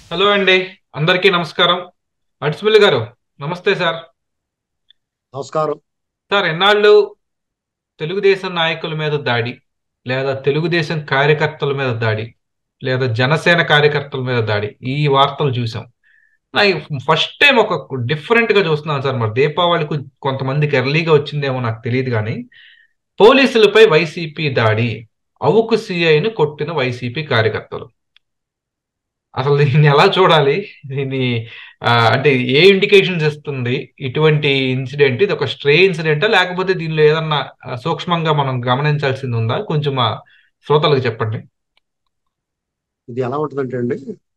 hello అండి అందరికీ నమస్కారం అడిసిమిల్లి గారు నమస్తే సార్ నమస్కారం సార్ ఎన్నాళ్ళు తెలుగుదేశం నాయకుల మీద దాడి లేదా తెలుగుదేశం కార్యకర్తల మీద దాడి లేదా జనసేన కార్యకర్తల మీద దాడి ఈ వార్తలు చూసాం నా ఫస్ట్ టైం ఒక డిఫరెంట్ గా చూస్తున్నాను సార్ మరి దీపావళికి కొంతమందికి ఎర్లీగా వచ్చిందేమో నాకు తెలియదు కానీ పోలీసులపై వైసీపీ దాడి అవుకు సిఐని కొట్టిన వైసీపీ కార్యకర్తలు అసలు దీన్ని ఎలా చూడాలి దీన్ని ఆ, అంటే ఏ ఇండికేషన్స్ ఇస్తుంది ఇటువంటి ఇన్సిడెంట్ ఇది ఒక స్ట్రే ఇన్సిడెంటా లేకపోతే దీనిలో ఏదన్నా ఆ, సూక్ష్మంగా మనం గమనించాల్సింది ఉందా కొంచెం మా శ్రోతలకు చెప్పండి ఇది ఎలా ఉంటుందంటే అండి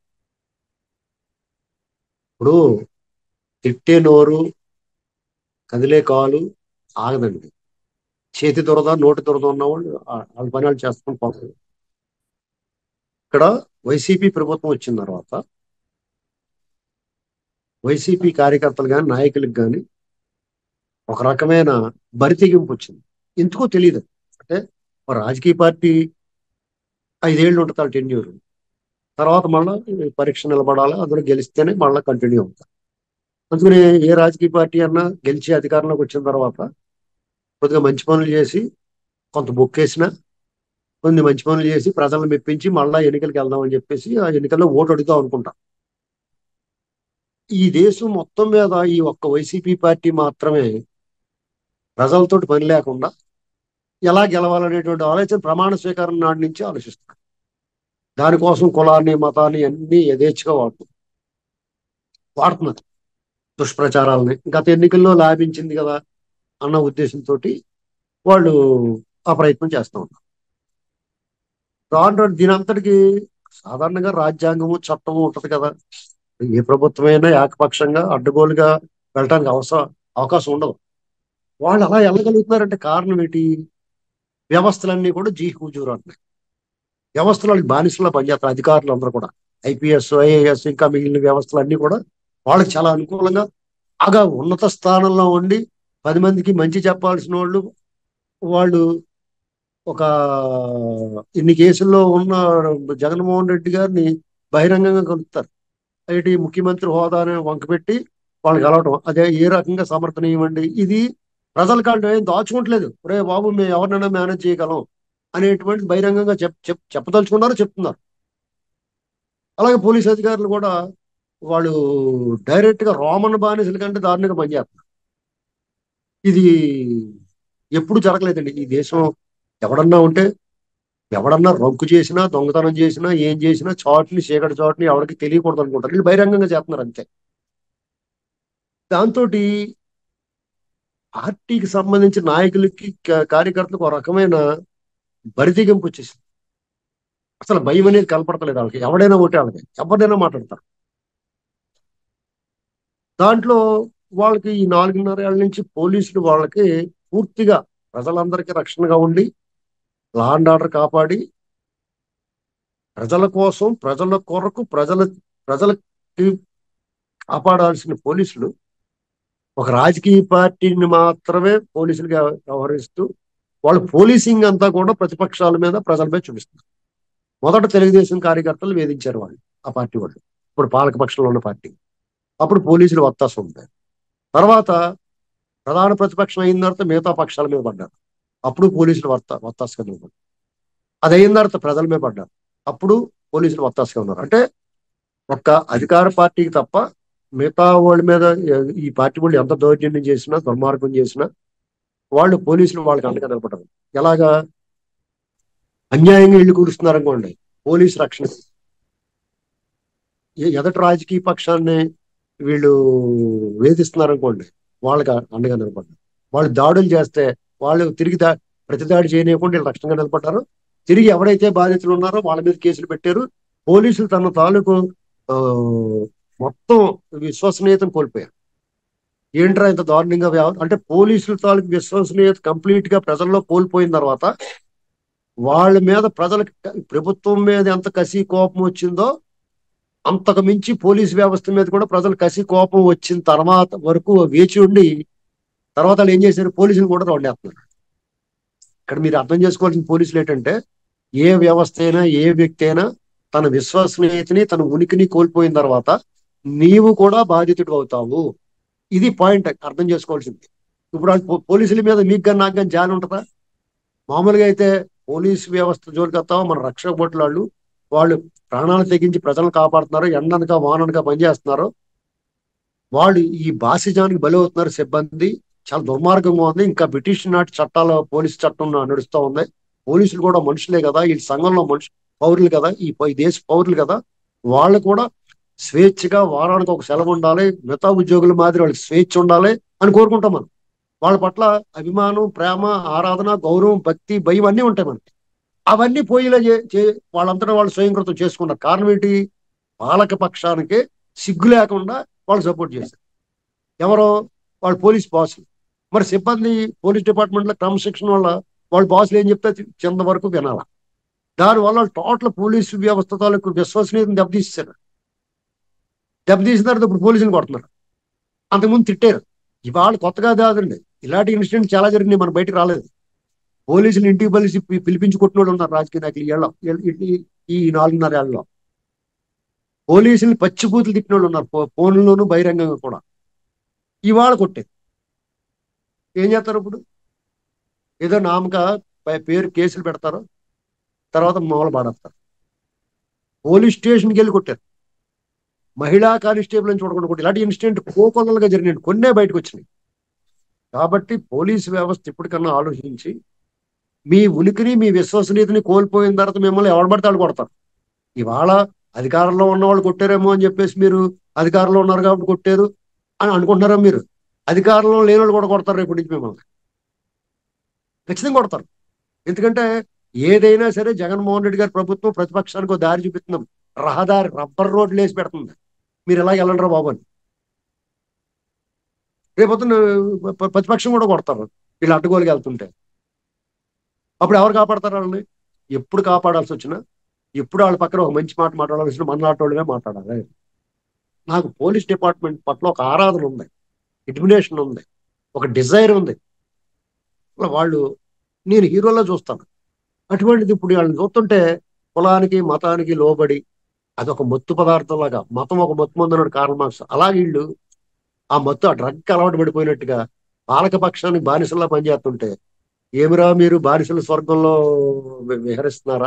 ఇప్పుడు తిట్టే నోరు కదిలే కాలు ఆగదండి చేతి దురద నోటి దురద ఉన్నవాళ్ళు ఆ- వాళ్ళ పని వాళ్ళు చేస్తాం పోతారు ఇక్కడ వైసీపీ ప్రభుత్వం వచ్చిన తర్వాత వైసీపీ కార్యకర్తలు కానీ నాయకులకు కానీ ఒక రకమైన బరితెగింపు వచ్చింది ఎందుకో తెలియదు అంటే ఒక రాజకీయ పార్టీ ఐదేళ్ళు ఉంటుంది వాళ్ళ టెన్యూర్ తర్వాత మళ్ళీ పరీక్ష నిలబడాలి అందులో గెలిస్తేనే మళ్ళీ కంటిన్యూ అవుతారు అందుకని ఏ రాజకీయ పార్టీ అన్నా గెలిచి అధికారంలోకి వచ్చిన తర్వాత కొద్దిగా మంచి పనులు చేసి కొంత బొక్కేసిన కొన్ని మంచి పనులు చేసి ప్రజలను మెప్పించి మళ్ళా ఎన్నికలకు వెళ్దామని చెప్పేసి ఆ ఎన్నికల్లో ఓటు అడుగుతాం అనుకుంటా ఈ దేశం మొత్తం మీద ఈ ఒక్క వైసీపీ పార్టీ మాత్రమే ప్రజలతో పని లేకుండా ఎలా గెలవాలనేటువంటి ఆలోచన ప్రమాణ స్వీకారం నాటి నుంచి ఆలోచిస్తారు దానికోసం కులాన్ని మతాన్ని అన్ని యథేచ్ఛగా వాడుతుంది వాడుతున్నారు దుష్ప్రచారాలని గత ఎన్నికల్లో లాభించింది కదా అన్న ఉద్దేశంతో వాళ్ళు ఆ ప్రయత్నం చేస్తూ ఉన్నారు రాను రాను దీని అంతటికి సాధారణంగా రాజ్యాంగము చట్టము ఉంటది కదా ఏ ప్రభుత్వమైనా ఏకపక్షంగా అడ్డగోలుగా వెళ్ళటానికి అవసరం అవకాశం ఉండదు వాళ్ళు అలా వెళ్ళగలుగుతున్నారంటే కారణం ఏంటి వ్యవస్థలన్నీ కూడా జీ హుజూర్ అంటున్నాయి వ్యవస్థలు వాళ్ళకి బానిసలా పనిచేస్తారు అధికారులు అందరూ కూడా ఐపీఎస్ ఐఏఎస్ ఇంకా మిగిలిన వ్యవస్థలు అన్ని కూడా వాళ్ళకి చాలా అనుకూలంగా బాగా ఉన్నత స్థానంలో ఉండి పది మందికి మంచి చెప్పాల్సిన వాళ్ళు వాళ్ళు ఒక ఇన్ని కేసుల్లో ఉన్న జగన్మోహన్ రెడ్డి గారిని బహిరంగంగా కలుపుతారు ఐటి ముఖ్యమంత్రి హోదాని వంకపెట్టి వాళ్ళకి కలవటం అదే ఏ రకంగా సమర్థనీయమండి ఇది ప్రజల కంటే ఏం దాచుకోవట్లేదు రే బాబు మేము ఎవరినైనా మేనేజ్ చేయగలం అనేటువంటి బహిరంగంగా చెప్ చెప్ చెప్పదలుచుకున్నారు చెప్తున్నారు అలాగే పోలీస్ అధికారులు కూడా వాళ్ళు డైరెక్ట్ గా రోమన్ బానిసల కంటే దారుణంగా పనిచేస్తున్నారు ఇది ఎప్పుడు జరగలేదండి ఈ దేశం ఎవడన్నా ఉంటే ఎవడన్నా రొంకు చేసినా దొంగతనం చేసినా ఏం చేసినా చాటుని చీకటి చాటుని ఎవరికి తెలియకూడదు అనుకుంటారు వీళ్ళు బహిరంగంగా చేస్తున్నారు అంతే దాంతో పార్టీకి సంబంధించిన నాయకులకి క- కార్యకర్తలకు ఒక రకమైన బరితెగింపు వచ్చేసింది అసలు భయం అనేది కనపడతలేదు వాళ్ళకి ఎవడైనా ఒకటే వాళ్ళకి ఎవరినైనా మాట్లాడతారు దాంట్లో వాళ్ళకి ఈ నాలుగున్నర ఏళ్ళ నుంచి పోలీసులు వాళ్ళకి పూర్తిగా ప్రజలందరికీ రక్షణగా ఉండి లా అండ్ ఆర్డర్ కాపాడి ప్రజల కోసం ప్రజల కొరకు ప్రజల ప్రజలకి కాపాడాల్సిన పోలీసులు ఒక రాజకీయ పార్టీని మాత్రమే పోలీసులుగా వ్యవహరిస్తూ వాళ్ళు పోలీసింగ్ అంతా కూడా ప్రతిపక్షాల మీద ప్రజల మీద చూపిస్తారు మొదట తెలుగుదేశం కార్యకర్తలు వేధించారు వాళ్ళు ఆ పార్టీ వాళ్ళు ఇప్పుడు పాలకపక్షంలో ఉన్న పార్టీ అప్పుడు పోలీసులు వత్తాసు ఉంటారు తర్వాత ప్రధాన ప్రతిపక్షం అయిన తర్వాత మిగతా పక్షాల మీద పడ్డారు అప్పుడు పోలీసులు వర్త వత్తాసుగా ఉన్నారు అది అయిన తర్వాత ప్రజల మీద పడ్డారు అప్పుడు పోలీసులు వత్తాసుగా ఉన్నారు అంటే ఒక్క అధికార పార్టీకి తప్ప మిగతా వాళ్ళ మీద ఈ పార్టీ వాళ్ళు ఎంత దౌర్జన్యం చేసినా దుర్మార్గం చేసినా వాళ్ళు పోలీసులు వాళ్ళకి అండగా నిలబడరు ఎలాగా అన్యాయంగా ఇల్లు కూరుస్తున్నారు అనుకోండి పోలీసు రక్షణ ఎ- ఎదటి రాజకీయ పక్షాన్ని వీళ్ళు వేధిస్తున్నారు అనుకోండి వాళ్ళకి అండగా నిలబడ్డారు వాళ్ళు దాడులు చేస్తే వాళ్ళు తిరిగి దా ప్రతిదాడి చేయనీయకుండా వీళ్ళు రక్షణగా నిలబడ్డారు తిరిగి ఎవరైతే బాధితులు ఉన్నారో వాళ్ళ మీద కేసులు పెట్టారు పోలీసులు తన తాలూకు ఆ, మొత్తం విశ్వసనీయతను కోల్పోయారు ఏంట్రా ఇంత దారుణంగా వ్యవ- అంటే పోలీసుల తాలూకు విశ్వసనీయత కంప్లీట్ గా ప్రజల్లో కోల్పోయిన తర్వాత వాళ్ళ మీద ప్రజలకు ప్రభుత్వం మీద ఎంత కసి కోపం వచ్చిందో అంతకు మించి పోలీస్ వ్యవస్థ మీద కూడా ప్రజలు కసి కోపం వచ్చిన తర్వాత వరకు వేచి ఉండి తర్వాత వాళ్ళు ఏం చేశారు పోలీసులు కూడా రౌండేస్తున్నారు ఇక్కడ మీరు అర్థం చేసుకోవాల్సిన పోలీసులు ఏంటంటే ఏ వ్యవస్థ అయినా ఏ వ్యక్తి అయినా తన విశ్వసనీయతని తన ఉనికిని కోల్పోయిన తర్వాత నీవు కూడా బాధితుడు అవుతావు ఇది పాయింట్ అర్థం చేసుకోవాల్సింది ఇప్పుడు వాళ్ళు పో- పోలీసుల మీద మీకు కానీ నాకు కానీ జాలి ఉంటుందా మామూలుగా అయితే పోలీసు వ్యవస్థ జోలికి వస్తావా మన రక్షక భటులు వాళ్ళు వాళ్ళు ప్రాణాలు తెగించి ప్రజలను కాపాడుతున్నారు ఎండనక వాననక పనిచేస్తున్నారు వాళ్ళు ఈ బాసిజానికి బలి అవుతున్నారు సిబ్బంది చాలా దుర్మార్గంగా ఉంది ఇంకా బ్రిటిష్ నాటి చట్టాల పోలీసు చట్టం నడుస్తూ ఉంది పోలీసులు కూడా మనుషులే కదా ఈ సంఘంలో మనుషు పౌరులు కదా ఈ ప- ఈ దేశ పౌరులు కదా వాళ్ళు కూడా స్వేచ్ఛగా వారానికి ఒక సెలవు ఉండాలి మిగతా ఉద్యోగుల మాదిరి వాళ్ళకి స్వేచ్ఛ ఉండాలి అని కోరుకుంటాం మనం వాళ్ళ పట్ల అభిమానం ప్రేమ ఆరాధన గౌరవం భక్తి భయం అన్నీ ఉంటాయి మనకి అవన్నీ పోయిలా చే- చే- వాళ్ళంతటా వాళ్ళు స్వయంకృతం చేసుకున్నారు కారణం ఏంటి పాలక పక్షానికి సిగ్గు లేకుండా వాళ్ళు సపోర్ట్ చేశారు ఎవరో వాళ్ళు పోలీస్ బాసులు మరి సిబ్బంది పోలీస్ డిపార్ట్మెంట్ లో క్రమశిక్షణ వల్ల వాళ్ళ బాసులు ఏం చెప్తే కింద వరకు వినాల దానివల్ల టోటల్ పోలీసు వ్యవస్థ తాలూకు విశ్వసనీయతను దెబ్బతీసేశారు దెబ్బతీసిన తర్వాత ఇప్పుడు పోలీసులు కొడుతున్నారు అంతకుముందు తిట్టారు ఇవాళ కొత్తగా కాదండి ఇలాంటి ఇన్సిడెంట్ చాలా జరిగినాయి మన బయటకు రాలేదు పోలీసులు ఇంటికి పిలిచి పి- పిలిపించి కొట్టిన వాళ్ళు ఉన్నారు రాజకీయ నాయకులు ఏళ్ళ ఈ నాలుగున్నర ఏళ్ళలో పోలీసులు పచ్చిబూతులు తిట్టిన వాళ్ళు ఉన్నారు ఫో- ఫోన్లోను బహిరంగంగా కూడా ఇవాళ కొట్టే ఏం చేస్తారు ఇప్పుడు ఏదో నామక పై- పేరు కేసులు పెడతారు తర్వాత మొదలు పాడేస్తారు పోలీస్ స్టేషన్కి వెళ్ళి కొట్టారు మహిళా కానిస్టేబుల్ అని చూడకుండా కొట్టి ఇలాంటి ఇన్సిడెంట్ కోకొల్లలుగా జరిగినాయి కొన్నే బయటకు వచ్చినాయి కాబట్టి పోలీసు వ్యవస్థ ఇప్పటికన్నా ఆలోచించి మీ ఉనికిని మీ విశ్వసనీయతని కోల్పోయిన తర్వాత మిమ్మల్ని ఎవరు పడితే వాళ్ళు కొడతారు ఇవాళ అధికారంలో ఉన్న వాళ్ళు కొట్టారేమో అని చెప్పేసి మీరు అధికారంలో ఉన్నారు కాబట్టి కొట్టారు అని అనుకుంటున్నారా మీరు అధికారంలో లేని వాళ్ళు కూడా కొడతారు రేపు నుంచి మిమ్మల్ని ఖచ్చితంగా కొడతారు ఎందుకంటే ఏదైనా సరే జగన్మోహన్ రెడ్డి గారి ప్రభుత్వం ప్రతిపక్షానికి ఒక దారి చూపిస్తున్నాం రహదారి రబ్బర్ రోడ్లు వేసి పెడుతుంది మీరు ఎలా వెళ్ళండిరా బాబు అని రేపొద్దున ప- ప్రతిపక్షం కూడా కొడతారు వీళ్ళు అడ్డగోలుకి వెళ్తుంటే అప్పుడు ఎవరు కాపాడతారు వాళ్ళని ఎప్పుడు కాపాడాల్సి వచ్చినా ఎప్పుడు వాళ్ళ పక్కన ఒక మంచి మాట మాట్లాడాల్సిన మన నాటోళ్ళమే మాట్లాడాలి నాకు పోలీస్ డిపార్ట్మెంట్ పట్ల ఒక ఆరాధన ఉంది ఎడ్యుమినేషన్ ఉంది ఒక డిజైర్ ఉంది అసలు వాళ్ళు నేను హీరోలో చూస్తాను అటువంటిది ఇప్పుడు వాళ్ళని చూస్తుంటే కులానికి మతానికి లోబడి అదొక మత్తు పదార్థంలాగా మతం ఒక మత్తు మందన్నాడు కారణం మార్క్స్ అలాగే వీళ్ళు ఆ మత్తు ఆ డ్రగ్ అలవాటు పడిపోయినట్టుగా పాలక పక్షానికి బానిసల్లా పనిచేస్తుంటే ఏమిరా మీరు బానిసల స్వర్గంలో వి- విహరిస్తున్నారా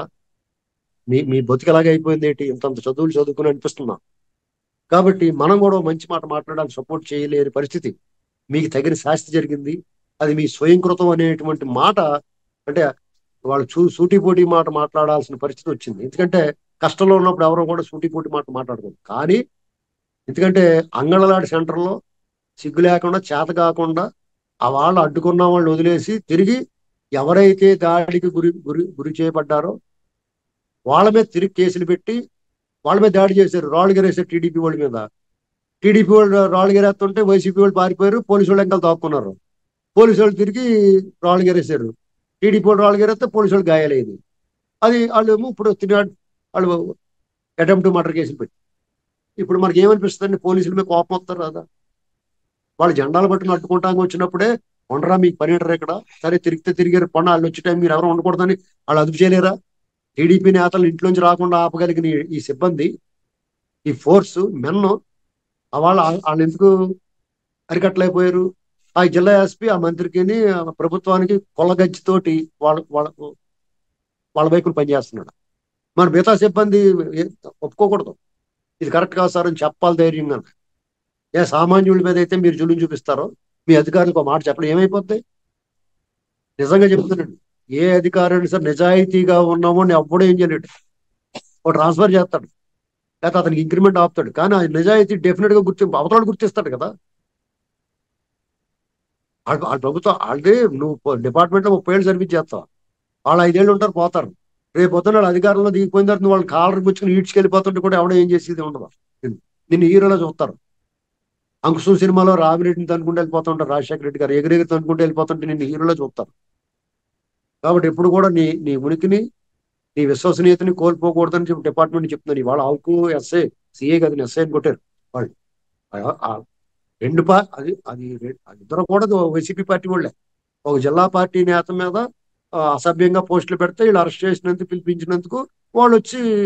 మీ మీ బతుకలాగా అయిపోయింది ఏంటి ఇంతంత చదువులు చదువుకుని అనిపిస్తున్నా కాబట్టి మనం కూడా ఓ మంచి మాట మాట్లాడాలి సపోర్ట్ చేయలేని పరిస్థితి మీకు తగిన శాస్తి జరిగింది అది మీ స్వయంకృతం అనేటువంటి మాట అంటే వాళ్ళు చూ సూటిపోటి మాట మాట్లాడాల్సిన పరిస్థితి వచ్చింది ఎందుకంటే కష్టంలో ఉన్నప్పుడు ఎవరో కూడా సూటిపోటి మాట మాట్లాడకూడదు కానీ ఎందుకంటే అంగళలాంటి సెంటర్లో సిగ్గు లేకుండా చేత కాకుండా ఆ వాళ్ళు అడ్డుకున్న వాళ్ళు వదిలేసి తిరిగి ఎవరైతే దాడికి గురి గురి గురి చేయబడ్డారో వాళ్ళ మీద తిరిగి కేసులు పెట్టి వాళ్ళ మీద దాడి చేశారు రాళ్ళు గెరేశారు టీడీపీ వాళ్ళ మీద టీడీపీ వాళ్ళు రాళ్ళు గెరేస్తుంటే వైసీపీ వాళ్ళు పారిపోయారు పోలీసు వాళ్ళు ఇంకా దాక్కున్నారు పోలీసు వాళ్ళు తిరిగి రాళ్ళు గెరేశారు టీడీపీ వాళ్ళు రాళ్ళు గెరేస్తే పోలీసు వాళ్ళు గాయాలయ్యింది అది వాళ్ళు ఏమో ఇప్పుడు తిరిగి వాళ్ళు అటెంప్ట్ మర్డర్ కేసులు పెట్టి ఇప్పుడు మనకి ఏమనిపిస్తుంది పోలీసుల మీద కోపం వస్తారు కదా వాళ్ళు జెండాలు పట్టుకుని అడ్డుకుంటానికి వచ్చినప్పుడే ఉండరా మీకు పని ఏంటరా ఇక్కడ సరే తిరిగితే తిరిగారు పని వాళ్ళు వచ్చే టైం మీరు ఎవరు ఉండకూడదని వాళ్ళు అదుపు చేయలేరా టీడీపీ నేతలు ఇంట్లోంచి రాకుండా ఆపగలిగిన ఈ- ఈ సిబ్బంది ఈ ఫోర్స్ మెన్ వాళ్ళ వాళ్ళు ఎందుకు అరికట్టలేకపోయారు ఆ జిల్లా ఎస్పీ ఆ మంత్రికి ఆ ప్రభుత్వానికి కొల్లగజ్జితోటి వాళ్ళ వాళ్ళ వాళ్ళ వైపులు పనిచేస్తున్నాడు మరి మిగతా సిబ్బంది ఏ- ఒప్పుకోకూడదు ఇది కరెక్ట్ కాదు సార్ అని చెప్పాలి ధైర్యంగా ఏ సామాన్యుల మీద అయితే మీరు జులుం చూపిస్తారో మీ అధికారులకు ఒక మాట చెప్పడం ఏమైపోద్ది నిజంగా చెప్తున్నాడు ఏ అధికారాన్ని సార్ నిజాయితీగా ఉన్నామో ఎప్పుడూ ఏం చేయలేడు ఒక ట్రాన్స్ఫర్ చేస్తాడు లేకపోతే అతనికి ఇంక్రిమెంట్ ఆపుతాడు కానీ ఆ నిజాయితీ డెఫినెట్ గా గుర్తింపు అవతల గుర్తిస్తాడు కదా వాళ్ళ వాళ్ళ ప్రభుత్వం ఆల్రెడీ నువ్వు డిపార్ట్మెంట్ లో ముప్పై ఏళ్ళు సర్వీస్ చేస్తావు వాళ్ళు ఐదేళ్ళు ఉంటారు పోతారు రేపు పొద్దున వాళ్ళు అధికారంలో దిగిపోయిన తర్వాత నువ్వు వాళ్ళు కాలర్ పుచ్చుకుని ఈడ్చుకెళ్ళిపోతుంటే కూడా ఎవడో ఏం చేసేది ఉండదు నిన్ను హీరోలో చూస్తారు అంకుశం సినిమాలో రామిరెడ్డిని తనుకుంటూ వెళ్ళిపోతుంటారు రాజశేఖర రెడ్డి గారు ఎగిరెగిరి తనుకుంటూ వెళ్ళిపోతుంటే నిన్ను హీరోలో చూస్తారు కాబట్టి ఎప్పుడు కూడా నీ నీ ఉనికిని నీ విశ్వసనీయతని కోల్పోకూడదని చెప్పి డిపార్ట్మెంట్ చెప్తున్నాను ఇవాళ ఆవుకు ఎస్ఐ సిఏ కదా ఎస్ఐ అని కొట్టారు వాళ్ళు ఆ- ఆ రెండు పా అది అది రె- అది ఇద్దరు కూడా వైసీపీ పార్టీ వాళ్ళే ఒక జిల్లా పార్టీ నేత మీద ఆ, అసభ్యంగా పోస్టులు పెడితే వీళ్ళు అరెస్ట్ చేసినందుకు పిలిపించినందుకు వాళ్ళు వచ్చి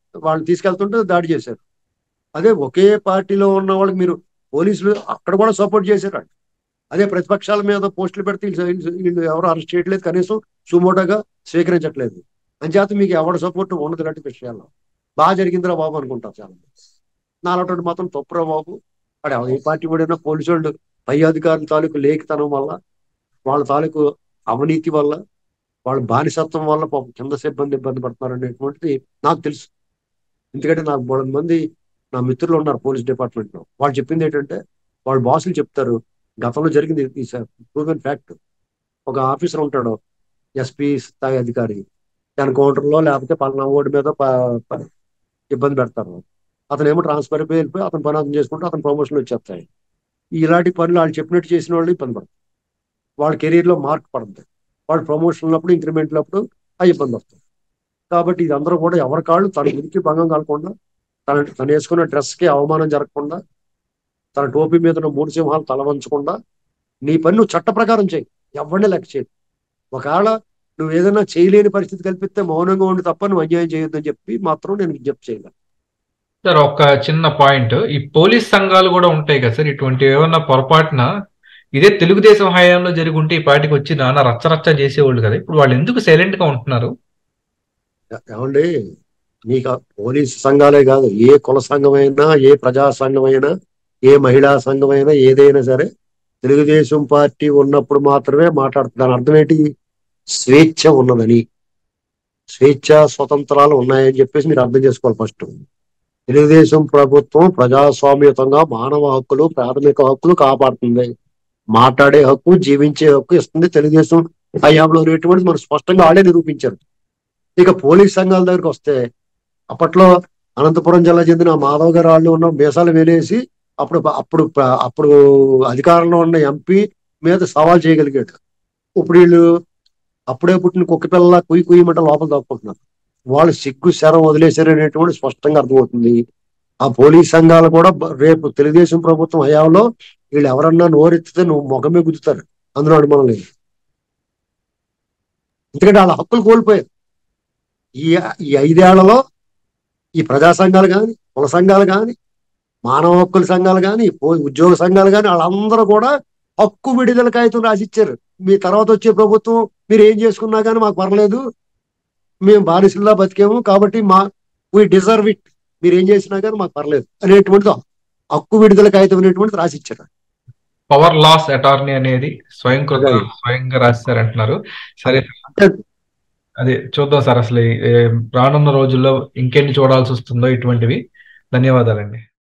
వాళ్ళని తీసుకెళ్తుంటే దాడి చేశారు అదే ఒకే పార్టీలో ఉన్న వాళ్ళకి మీరు పోలీసులు అక్కడ కూడా సపోర్ట్ చేశారు అదే ప్రతిపక్షాల మీద పోస్టులు పెడితే వీళ్ళు వీళ్ళు ఎవరు అరెస్ట్ చేయట్లేదు కనీసం సుమోటోగా స్వీకరించట్లేదు అంచేత మీకు ఎవరి సపోర్ట్ ఉండదు ఇలాంటి విషయాల్లో బాగా జరిగిందిరా బాబు అనుకుంటారు చాలా మంది నాలుగు మాత్రం తప్పురా బాబు అక్కడ ఏ పార్టీ పడినా పోలీసు వాళ్ళు పై అధికారుల తాలూకు లేఖతనం వల్ల వాళ్ళ తాలూకు అవినీతి వల్ల వాళ్ళ బానిసత్వం వల్ల పాపం కింద సిబ్బంది ఇబ్బంది పడుతున్నారు అనేటువంటిది నాకు తెలుసు ఎందుకంటే నాకు మూడు మంది నా మిత్రులు ఉన్నారు పోలీస్ డిపార్ట్మెంట్ లో వాళ్ళు చెప్పింది ఏంటంటే వాళ్ళ బాసులు చెప్తారు గతంలో జరిగింది ప్రూవెన్ ఫ్యాక్ట్ ఒక ఆఫీసర్ ఉంటాడు ఎస్పీ స్థాయి అధికారి దాని కౌంటర్లో లేకపోతే పలానా ఓడి మీద ప- ప- ఇబ్బంది పెడతారు అతను ఏమో ట్రాన్స్ఫర్ అయిపోయి వెళ్ళిపోయి అతను పని అతను చేసుకుంటే అతను ప్రమోషన్ వచ్చేస్తాయి ఇలాంటి పనులు వాళ్ళు చెప్పినట్టు చేసిన వాళ్ళు ఇబ్బంది పడతారు వాళ్ళ కెరీర్ లో మార్క్ పడుతుంది వాళ్ళు ప్రమోషన్ ఉన్నప్పుడు ఇంక్రిమెంట్ అప్పుడు ఆ ఇబ్బంది వస్తుంది కాబట్టి ఇది అందరూ కూడా ఎవరి కాళ్ళు తన ఇంటికి భంగం కలగకుండా తన తను వేసుకున్న డ్రెస్ కి అవమానం జరగకుండా తన టోపీ మీద ఉన్న మూడు సింహాలు తల వంచకుండా నీ పని నువ్వు చట్ట ప్రకారం చేయి ఎవరిని లెక్క చేయదు ఒకవేళ నువ్వు ఏదైనా చేయలేని పరిస్థితి కల్పిస్తే మౌనంగా ఉండి తప్ప నువ్వు అన్యాయం చేయొద్దని చెప్పి మాత్రం నేను విజ్ఞప్తి చేయగలను సార్ ఒక చిన్న పాయింట్ ఈ పోలీస్ సంఘాలు కూడా ఉంటాయి కదా సార్ ఇటువంటి ఏమన్నా పొరపాటున ఇదే తెలుగుదేశం హయాంలో జరిగి ఉంటే ఈ పార్టీకి వచ్చి నాన్న రచ్చరచ్చ చేసేవాళ్ళు కదా ఇప్పుడు వాళ్ళు ఎందుకు సైలెంట్ గా ఉంటున్నారు ఏమండి మీకు పోలీసు సంఘాలే కాదు ఏ కుల సంఘమైనా ఏ ప్రజా సంఘమైనా ఏ మహిళా సంఘమైనా ఏదైనా సరే తెలుగుదేశం పార్టీ ఉన్నప్పుడు మాత్రమే మాట్లాడుతుంది దాని అర్థం ఏంటి స్వేచ్ఛ ఉన్నదని స్వేచ్ఛ స్వతంత్రాలు ఉన్నాయని చెప్పేసి మీరు అర్థం చేసుకోవాలి ఫస్ట్ తెలుగుదేశం ప్రభుత్వం ప్రజాస్వామ్యతంగా మానవ హక్కులు ప్రాథమిక హక్కులు కాపాడుతుంది మాట్లాడే హక్కు జీవించే హక్కు ఇస్తుంది తెలుగుదేశం హయాంలో అనేటువంటి మనం స్పష్టంగా ఆడే నిరూపించారు ఇక పోలీస్ సంఘాల దగ్గరికి వస్తే అప్పట్లో అనంతపురం జిల్లా చెందిన మాధవ్ గారు వాళ్ళు ఉన్న మీసాలు వేలేసి అప్పుడు అప్పుడు అప్పుడు అధికారంలో ఉన్న ఎంపీ మీద సవాల్ చేయగలిగాడు ఇప్పుడు వీళ్ళు అప్పుడే పుట్టిన కుక్క పిల్లల కుయ్యి కుయ్యమంట లోపల దాక్కుంటున్నారు వాళ్ళు సిగ్గు శరం వదిలేశారు అనేటువంటి స్పష్టంగా అర్థమవుతుంది ఆ పోలీస్ సంఘాలు కూడా బ- రేపు తెలుగుదేశం ప్రభుత్వం హయాంలో వీళ్ళు ఎవరన్నా నోరెత్తితే నువ్వు మొగమే గుద్దుతారు అందులో అనుమానం లేదు ఎందుకంటే వాళ్ళ హక్కులు కోల్పోయారు ఈ ఈ ఐదేళ్లలో ఈ ప్రజా సంఘాలు కానీ కుల సంఘాలు కానీ మానవ హక్కుల సంఘాలు కానీ ఉద్యోగ సంఘాలు కానీ వాళ్ళందరూ కూడా హక్కు విడుదల కాగితం రాసిచ్చారు మీ తర్వాత వచ్చే ప్రభుత్వం మీరు ఏం చేసుకున్నా కానీ మాకు పర్లేదు మేము బానిసల్లా బతికేము కాబట్టి మా వీ డిజర్వ్ ఇట్ మీరు ఏం చేసినా కానీ మాకు పర్లేదు అనేటువంటిది హక్కు విడుదల కాగితం అనేటువంటిది రాసిచ్చారు పవర్ లాస్ అటార్నీ అనేది స్వయం కృత స్వయంగా రాశారంటున్నారు సరే అంటే అదే చూద్దాం సార్ అసలు ఈ, ఏ, రానున్న రోజుల్లో ఇంకెన్ని చూడాల్సి వస్తుందో ఇటువంటివి ధన్యవాదాలండి